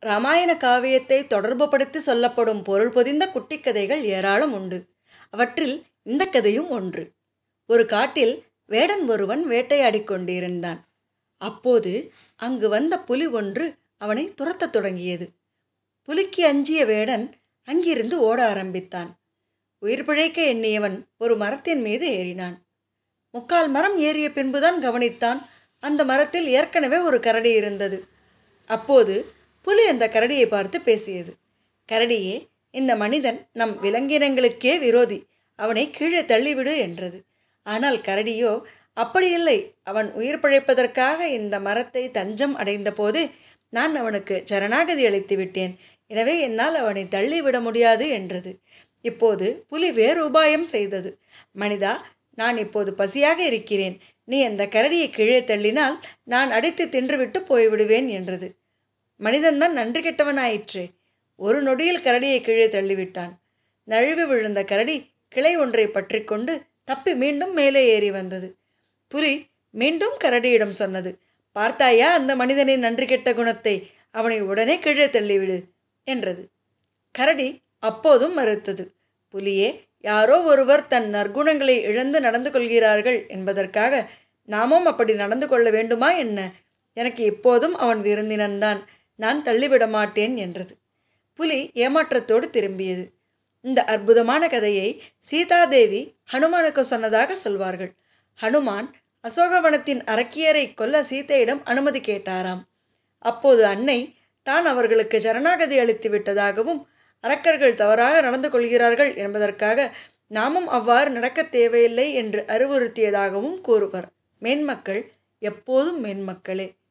ராமாயண காவியத்தை தொடர்புபடுத்தி சொல்லப்படும் பொருள் பொதிந்த குட்டிக் கதைகள் ஏராளம் உண்டு அவற்றில் இந்த கதையும் ஒன்று ஒரு காட்டில் வேடன் ஒருவன் வேட்டையாடிக் கொண்டிருந்தான் அப்போது அங்கு வந்த புலி ஒன்று அவனை துரத்தத் தொடங்கியது புலிக்கு அஞ்சிய வேடன் அங்கிருந்து ஓட ஆரம்பித்தான் உயிர் பிழைக்க எண்ணியவன் ஒரு மரத்தின் மீது ஏறினான் முக்கால் மரம் ஏறிய பின்புதான் கவனித்தான் அந்த மரத்தில் ஏற்கனவே ஒரு கரடி இருந்தது அப்போது புலி அந்த கரடியை பார்த்து பேசியது கரடியே இந்த மனிதன் நம் விலங்கினங்களுக்கே விரோதி அவனை கீழே தள்ளிவிடு என்றது ஆனால் கரடியோ அப்படியில்லை அவன் உயிர் பிழைப்பதற்காக இந்த மரத்தை தஞ்சம் அடைந்த போது நான் அவனுக்கு சரணாகதி அளித்து விட்டேன் எனவே என்னால் அவனை தள்ளிவிட முடியாது என்றது இப்போது புலி வேறு உபாயம் செய்தது மனிதா நான் இப்போது பசியாக இருக்கிறேன் நீ அந்த கரடியை கீழே தள்ளினால் நான் அடித்து தின்றுவிட்டு போய்விடுவேன் என்றது மனிதன்தான் நன்றி கெட்டவனாயிற்றே ஒரு நொடியில் கரடியை கீழே தள்ளிவிட்டான் நழுவி விழுந்த கரடி கிளை ஒன்றை பற்றி கொண்டு தப்பி மீண்டும் மேலே ஏறி வந்தது புலி மீண்டும் கரடியிடம் சொன்னது பார்த்தாயா அந்த மனிதனின் நன்றி கெட்ட குணத்தை அவனை உடனே கீழே தள்ளிவிடு என்றது கரடி அப்போதும் மறுத்தது புலியே யாரோ ஒருவர் தன் நற்குணங்களை இழந்து நடந்து கொள்கிறார்கள் என்பதற்காக நாமும் அப்படி நடந்து கொள்ள வேண்டுமா என்ன எனக்கு இப்போதும் அவன் விருந்தினன்தான் நான் தள்ளிவிட மாட்டேன் என்றது புலி ஏமாற்றத்தோடு திரும்பியது இந்த அற்புதமான கதையை சீதாதேவி ஹனுமானுக்கு சொன்னதாக சொல்வார்கள் ஹனுமான் அசோகவனத்தின் அரக்கியரை கொல்ல சீதையிடம் அனுமதி கேட்டாராம் அப்போது அன்னை தான் அவர்களுக்கு சரணாகதி அளித்து விட்டதாகவும் அரக்கர்கள் தவறாக நடந்து கொள்கிறார்கள் என்பதற்காக நாமும் அவ்வாறு நடக்கத் தேவையில்லை என்று அறிவுறுத்தியதாகவும் கூறுவர் மேன்மக்கள் எப்போதும் மேன்மக்களே